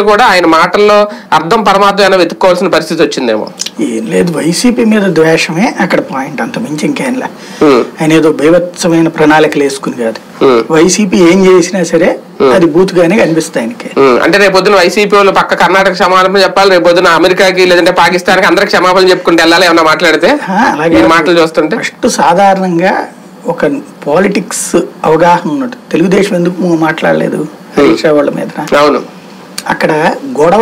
కూడా ఆయన మాటల్లో అర్థం పరమార్థం ఏమైనా వెతుక్కోవాల్సిన పరిస్థితి వచ్చిందేమో ఏం లేదు వైసీపీ మీద ద్వేషమే అక్కడ పాయింట్ అంత మించి ఇంకేం లే ఉమ్, ఆయన ఏదో బీభత్సమైన ప్రణాళికలు వేసుకుని కాదు ఉమ్. వైసీపీ ఏం చేసినా సరే అది బూతుగానే కనిపిస్తాయి ఆయనకి ఉమ్, అంటే రేపు పొద్దున వైసీపీ వాళ్ళు పక్క కర్ణాటక క్షమాపణ చెప్పాలి రేపు పొద్దున అమెరికాకి లేదంటే పాకిస్తాన్కి అందరికి క్షమాపణ చెప్పుకుంటే వెళ్ళాలి ఏమన్నా మాట్లాడితే ఆ, అలాగే ఈ మాటలు చూస్తుంటే ఫస్ట్ సాధారణంగా ఒక పాలిటిక్స్ అవగాహన ఉన్నట్టు తెలుగుదేశం ఎందుకు మాట్లాడలేదు హరీష్ రావు వాళ్ళ మీద అవును అక్కడ గొడవ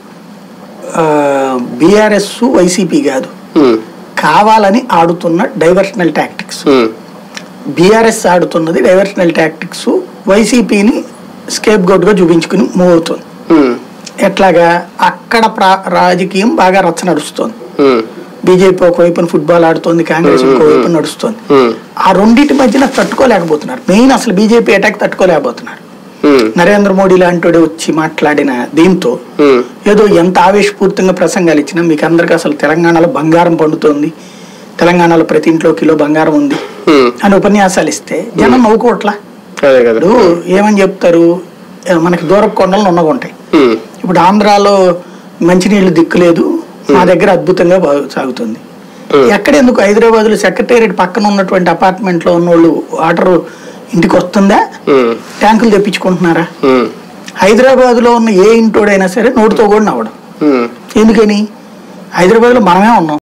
బీఆర్ఎస్ వైసీపీ కాదు ఉమ్, కావాలని ఆడుతున్న డైవర్షనల్ టాక్టిక్స్ ఉమ్, బీఆర్ఎస్ ఆడుతున్నది డైవర్షనల్ టాక్టిక్స్ వైసీపీని స్కేప్ గా చూపించుకుని మూవ్ అవుతుంది ఉమ్, ఎట్లాగా అక్కడ ప్రా- రాజకీయం బాగా రచ్చ నడుస్తుంది ఉమ్, బీజేపీ ఒకవైపున ఫుట్బాల్ ఆడుతోంది కాంగ్రెస్ ఇంకోవైపు నడుస్తుంది ఉమ్, ఆ రెండింటి మధ్యన తట్టుకోలేకపోతున్నారు మెయిన్ అసలు బీజేపీ అటాక్ తట్టుకోలేకపోతున్నారు ఉమ్, నరేంద్ర మోడీ లాంటి వచ్చి మాట్లాడిన దీంతో ఉమ్, ఏదో ఎంత ఆవేశపూరితంగా ప్రసంగాలు ఇచ్చినా మీకు అందరికి అసలు తెలంగాణలో బంగారం పండుతోంది తెలంగాణలో ప్రతి ఇంట్లో కిలో బంగారం ఉంది ఉమ్, అని ఉపన్యాసాలు ఇస్తే జనం నవ్వుకోవట్లా అదే కదా ఇప్పుడు ఏమని చెప్తారు ఏ, మనకి దూరపు కొండలు నున్నగుంటాయి ఉమ్, ఇప్పుడు ఆంధ్రాలో మంచినీళ్ళు దిక్కులేదు మా దగ్గర అద్భుతంగా బాగు- సాగుతుంది Hmm. ఎక్కడెందుకు హైదరాబాద్ లో సెక్రటేరియట్ పక్కన ఉన్నటువంటి అపార్ట్మెంట్ లో ఉన్న వాళ్ళు వాటర్ ఇంటికి వస్తుందా ఉమ్, ట్యాంకులు తెప్పించుకుంటున్నారా ఉమ్, హైదరాబాద్ లో ఉన్న ఏ ఇంటోడైనా సరే నోటితో కూడా నవ్వడం ఉమ్. ఎందుకని హైదరాబాద్ లో మనమే ఉన్నాం